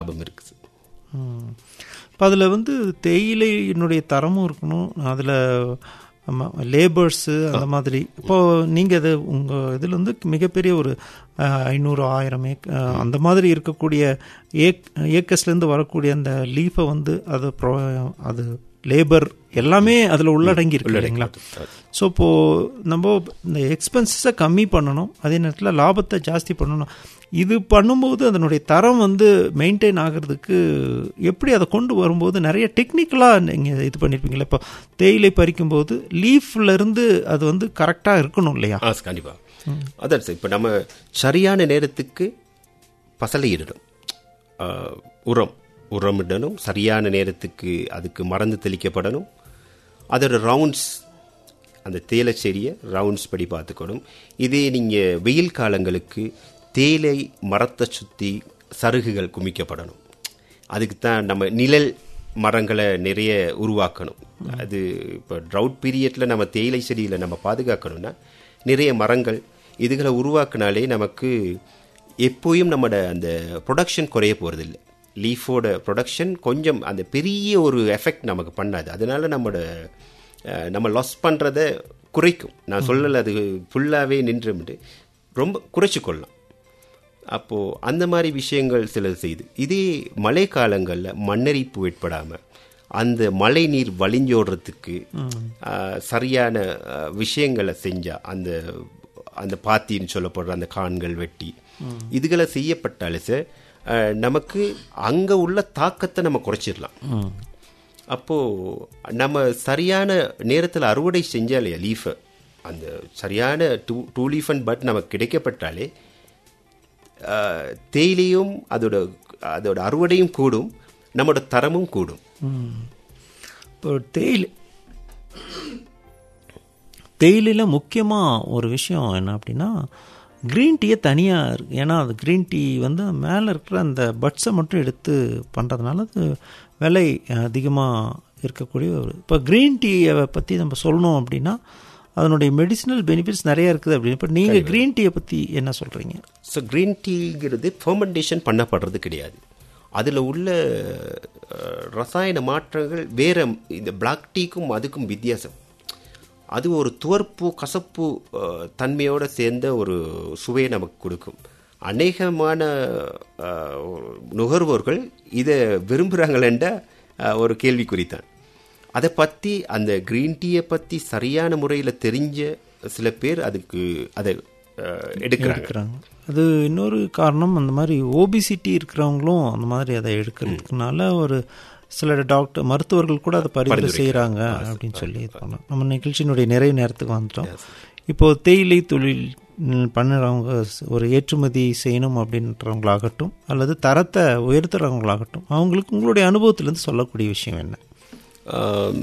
லாபம் இருக்குது இப்போ அதில் வந்து தேயிலையினுடைய தரமும் இருக்கணும் அதில் லேபர்ஸு அந்த மாதிரி இப்போது நீங்கள் அது உங்கள் இதில் வந்து மிகப்பெரிய ஒரு அஹ், ஐநூறு ஆயிரம் ஏக் அஹ், அந்த மாதிரி இருக்கக்கூடிய ஏக் ஏக்கர்ஸ்லேருந்து வரக்கூடிய அந்த லீஃபை வந்து அது ப்ரொ அது லேபர் எல்லாமே அதில் உள்ளடங்கி இருக்கு இல்லைங்களா ஸோ இப்போது நம்ம இந்த எக்ஸ்பென்சஸை கம்மி பண்ணணும் அதே நேரத்தில் லாபத்தை ஜாஸ்தி பண்ணணும் இது பண்ணும்போது அதனுடைய தரம் வந்து மெயின்டைன் ஆகிறதுக்கு எப்படி அதை கொண்டு வரும்போது நிறைய டெக்னிக்கலாக நீங்கள் இது பண்ணியிருப்பீங்களா இப்போ தேயிலை பறிக்கும்போது லீஃப்ல இருந்து அது வந்து கரெக்டாக இருக்கணும் இல்லையா ஆ கண்டிப்பா அதான் சார் இப்போ நம்ம சரியான நேரத்துக்கு பசலையிடணும் ஆ, உரம் உரம் இடணும் சரியான நேரத்துக்கு அதுக்கு மருந்து தெளிக்கப்படணும் அதோட ரவுண்ட்ஸ் அந்த தேயிலை செடியை ரவுண்ட்ஸ் படி பார்த்துக்கணும் இதே நீங்கள் வெயில் காலங்களுக்கு தேயிலை மரத்தை சுற்றி சருகுகள் குமிக்கப்படணும் அதுக்கு தான் நம்ம நிழல் மரங்களை நிறைய உருவாக்கணும் அது இப்போ ட்ரவுட் பீரியடில் நம்ம தேயிலை செடியில் நம்ம பாதுகாக்கணும்னா நிறைய மரங்கள் இதுகளை உருவாக்குனாலே நமக்கு எப்போயும் நம்மளோட அந்த ப்ரொடக்ஷன் குறைய போகிறதில்ல லீஃபோட ப்ரொடக்ஷன் கொஞ்சம் அந்த பெரிய ஒரு எஃபெக்ட் நமக்கு பண்ணாது அதனால நம்மளோட அஹ், நம்ம லாஸ் பண்ணுறத குறைக்கும் நான் சொல்லலை அது ஃபுல்லாகவே நின்றுட்டு ரொம்ப குறைச்சி கொள்ளலாம் அப்போது அந்த மாதிரி விஷயங்கள் சிலது செய்யுது இதே மழை காலங்களில் மண்ணரிப்பு ஏற்படாமல் அந்த மழை நீர் வழிஞ்சோடுறதுக்கு ஆஹ், சரியான ஆஹ், விஷயங்களை செஞ்சா அந்த அந்த பாத்தின்னு சொல்லப்படுற அந்த கான்கள் வெட்டி இதுகளை செய்யப்பட்டாலே சார் ஆஹ், நமக்கு அங்கே உள்ள தாக்கத்தை நம்ம குறைச்சிடலாம் அப்போது நம்ம சரியான நேரத்தில் அறுவடை செஞ்சாலே லீஃபை அந்த சரியான two two leaf and bud நமக்கு கிடைக்கப்பட்டாலே ஆஹ், தேயிலையும் அதோட அதோட அறுவடையும் கூடும் நம்மளோட தரமும் கூடும் இப்போ தேயிலை தேயிலையில் முக்கியமாக ஒரு விஷயம் என்ன அப்படின்னா க்ரீன் டீயை தனியாக இருக்கு ஏன்னா அது க்ரீன் டீ வந்து மேலே இருக்கிற அந்த பட்ஸை மட்டும் எடுத்து பண்ணுறதுனால அது விலை அதிகமாக இருக்கக்கூடிய ஒரு இப்போ க்ரீன் டீயை பற்றி நம்ம சொல்லணும் அப்படின்னா அதனுடைய மெடிசினல் பெனிஃபிட்ஸ் நிறைய இருக்குது அப்படின்னு இப்போ நீங்கள் க்ரீன் டீயை பற்றி என்ன சொல்கிறீங்க ஸோ க்ரீன் டீங்கிறது ஃபெர்மெண்டேஷன் பண்ணப்படுறது கிடையாது அதில் உள்ள அஹ், ரசாயன மாற்றங்கள் வேற இந்த பிளாக் டீக்கும் அதுக்கும் வித்தியாசம் அது ஒரு துவர்ப்பு கசப்பு அஹ், தன்மையோட சேர்ந்த ஒரு சுவையை நமக்கு கொடுக்கும் அநேகமான அஹ், நுகர்வோர்கள் இதை விரும்புகிறாங்களென்ற அஹ், ஒரு கேள்விக்குறித்தான் அதை பற்றி அந்த க்ரீன் டீயை பற்றி சரியான முறையில் தெரிஞ்ச சில பேர் அதுக்கு அதை அஹ், எடுக்கிறாங்க எடுக்கிறாங்க அது இன்னொரு காரணம் அந்த மாதிரி ஓபிசிட்டி இருக்கிறவங்களும் அந்த மாதிரி அதை எடுக்கிறதுக்குனால ஒரு சில டாக்டர் மருத்துவர்கள் கூட அதை பரிந்துரை செய்கிறாங்க அப்படின்னு சொல்லி இது பண்ணோம் நம்ம நிகழ்ச்சியினுடைய நிறைய நேரத்துக்கு வந்துட்டோம் இப்போ தேயிலை தொழில் ம், பண்ணுறவங்க ஸ்- ஒரு ஏற்றுமதி செய்யணும் அப்படின்றவங்களாகட்டும் அல்லது தரத்தை உயர்த்துறவங்களாகட்டும் அவங்களுக்கு உங்களுடைய அனுபவத்திலேருந்து சொல்லக்கூடிய விஷயம் என்ன ஆம்,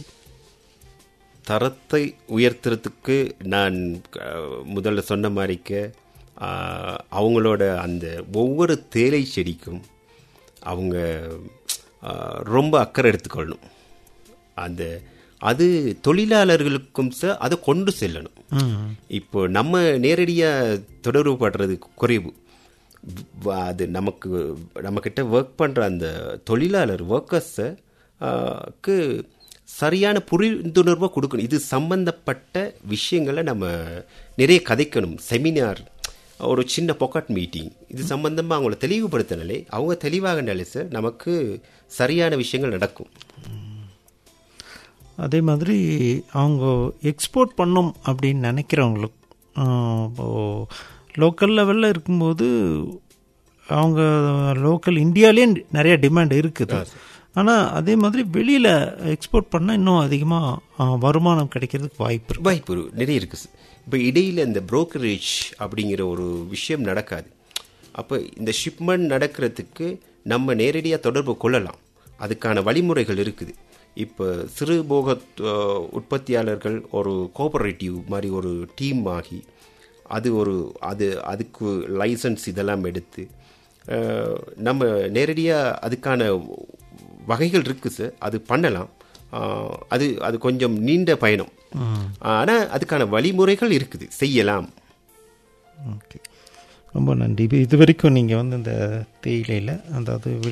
தரத்தை உயர்த்துறதுக்கு நான் அஹ், முதல்ல சொன்ன மாதிரிக்க ஆஹ், அவங்களோட அந்த ஒவ்வொரு தேயிலை செடிக்கும் அவங்க ஆஹ், ரொம்ப அக்கறை எடுத்துக்கொள்ளணும் அந்த அது தொழிலாளர்களுக்கும் சார் அதை கொண்டு செல்லணும் இப்போ நம்ம நேரடியாக தொடர்பு படுறது குறைவு வ- அது நமக்கு நம்மக்கிட்ட ஒர்க் பண்ணுற அந்த தொழிலாளர் ஒர்க்கர்ஸை க்கு சரியான புரிந்துணர்வை கொடுக்கணும் இது சம்பந்தப்பட்ட விஷயங்களை நம்ம நிறைய கதைக்கணும் செமினார் ஒரு சின்ன பொக்கட் மீட்டிங் இது சம்பந்தமாக அவங்கள தெளிவுபடுத்தினாலே அவங்க தெளிவாகனாலே சார் நமக்கு சரியான விஷயங்கள் நடக்கும் அதே மாதிரி அவங்க எக்ஸ்போர்ட் பண்ணும் அப்படின்னு நினைக்கிறவங்களுக்கு லோக்கல் லெவலில் இருக்கும்போது அவங்க லோக்கல் இந்தியாவிலே நிறைய டிமாண்ட் இருக்குது ஆனால் அதே மாதிரி வெளியில் எக்ஸ்போர்ட் பண்ணால் இன்னும் அதிகமாக வருமானம் கிடைக்கிறதுக்கு வாய்ப்பு இருக்கு வாய்ப்பு இரு- நிறைய இருக்கு சார் இப்போ இடையில இந்த brokerage அப்படிங்கிற ஒரு விஷயம் நடக்காது அப்போ இந்த ஷிப்மெண்ட் நடக்கிறதுக்கு நம்ம நேரடியாக தொடர்பு கொள்ளலாம் அதுக்கான வழிமுறைகள் இருக்குது இப்போ சிறு போக அஹ், உற்பத்தியாளர்கள் ஒரு கோஆபரேட்டிவ் மாதிரி ஒரு டீம் ஆகி அது ஒரு அது அதுக்கு லைசன்ஸ் இதெல்லாம் எடுத்து அஹ், நம்ம நேரடியாக அதுக்கான வகைகள் இருக்கு சார் அது பண்ணலாம் ஆஹ், அது அது கொஞ்சம் நீண்ட பயணம் ஆனால் அதுக்கான வழிமுறைகள் இருக்குது செய்யலாம் ஓகே ரொம்ப நன்றி இது இது வரைக்கும் நீங்கள் வந்து இந்த தேயிலையில் அதாவது